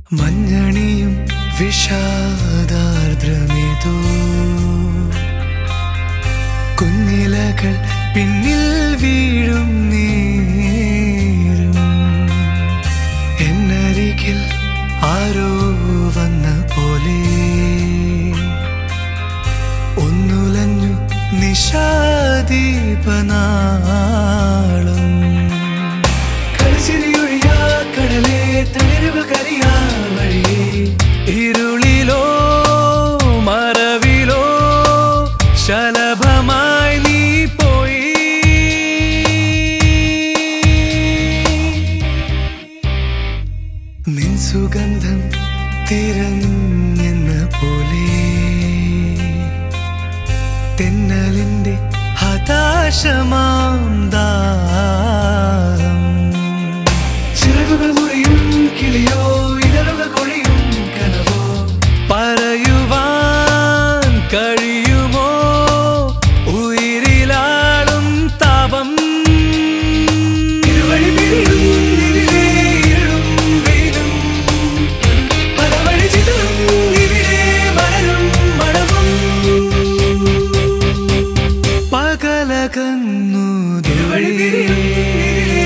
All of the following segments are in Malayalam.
മഞ്ഞണിയും വിഷാദാർദ്രമേതോ കുഞ്ഞിലകൾ പിന്നിൽ വീഴും നേരം എന്നരികിൽ ആരോ വന്ന പോലെ ഒന്നുലഞ്ഞു നിശാദീപനാളം കളിച്ചിരിയൊഴിയാ കടലേ തളിരുകൾ കരിയാ വഴിയേ ഇരുളിലോ മറവിലോ ശലഭമായി നീ പോയി നിൻ സുഗന്ധം തിരഞ്ഞെന്ന പോലെ തെന്നലിന്റെ ഹതാശമാം ദാഹം ചിറകുകൾ മുറിയും കിളിയോ ഇതളുകൾ കൊഴിയും കനവോ പറയുവാൻ കഴിയുമോ ഉയിരിലാളും താപം ഇരുവഴി പിരിയും ഇതിലേ ഇരുളും വെയിലും പല വഴി ചിതറും ഇവിടെ മലരും മണവും പകലകന്നു തിരുവഴി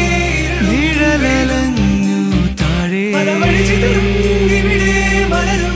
നിഴലലഞ്ഞു താഴെ പല വഴി ചിതറും ഇവിടെ മലരും